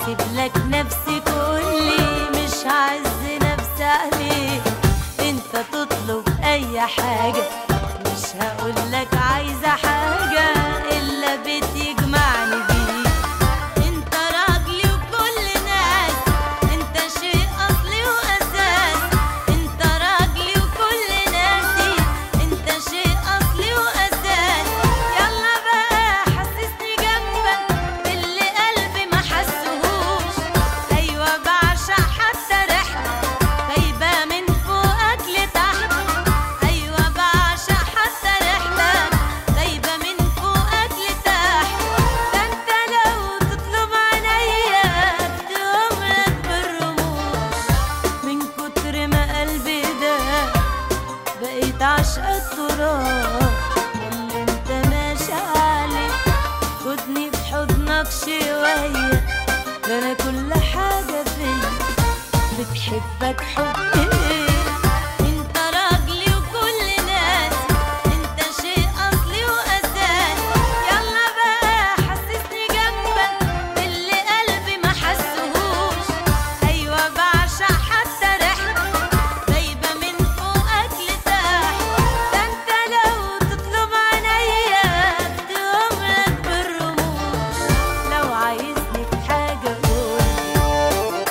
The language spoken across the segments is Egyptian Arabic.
واسيب لك نفسي كلي مش عز نفسي عليك انت تطلب اي حاجة مش هقول لك عايزة حاجة الا بتجمعني بيك انت راجلي وكل ناس انت شيء اصلي واساس انت راجلي وكل ناسي انت شيء اصلي واساس يلا بقى حسسني جنبك باللي قلبي ما حسهوش ايوه بعشق حتى ريحتك غايبه من فوقك لتحت ايوه بعشق حتى ريحتك غايبه من فوقك لتحت ده انت لو تطلب عينيا اديهم لك بالرموش من كتر ما قلبي ده بقيت عشق التراب اللي انت ماشي عليه خدني في حضنك شوية ده انا كل حاجة فيا بتحبك حب ايه انت راجلي وكل ناسي انت شيء اصلي واساس يلا بقى حسسني جنبك باللي قلبي ما حسهوش ايوه بعشق حتى ريحتك غايبه من فوقك لتحت ده انت لو تطلب عينيا اديهم لك بالرموش لو عايزني في حاجه قول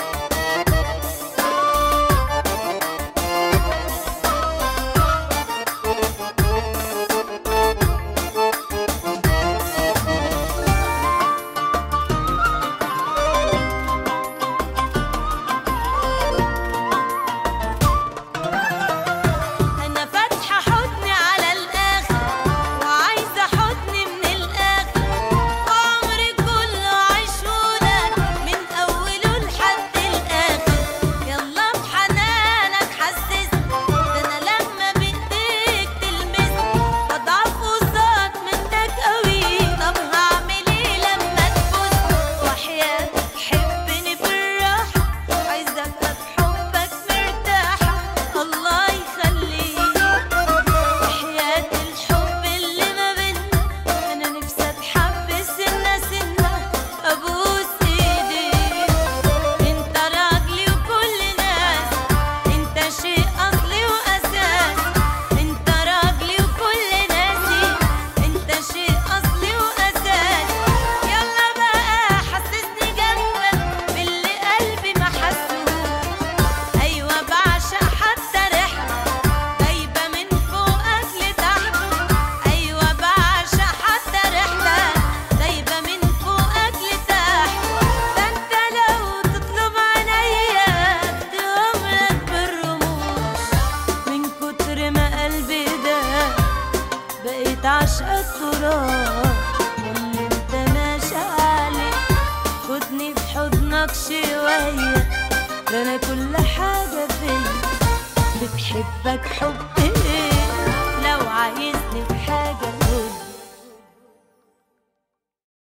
انا فاتحه حضني على الاخر وعايزه حضني من الاخر عمري كله عشودك من اوله لحد الاخر يلا بحنانك حسسني ده انا لما بايديك تلمسني بضعف قصاد منك قوي طب هعمل ايه لما تبوسني وحياتك حبني بالراحه عايزه ابقى بحبك مرتاحه الله يخليك وحياة الحب اللي ما بينا انا نفسي اتحب سنة سنة ابوس ايديك انت راجلي وكل ناس انت شيء اصلي واساس انت راجلي وكل ناسي انت شيء اصلي واساس يلا بقى حسسني جنبك باللي قلبي ما حسهوش ايوه بعشق حتى ريحتك غايبه من فوقك لتحت ايوه بعشق حتى ريحتك غايبه من فوقك لتحت ده انت لو تطلب عينيا اديهم لك بالرموش من كتر ما قلبي ده بقيت عشق التراب واللي انت ماشي عليه خدني في حضنك شوية ده انا كل حاجة فيا بتحبك حب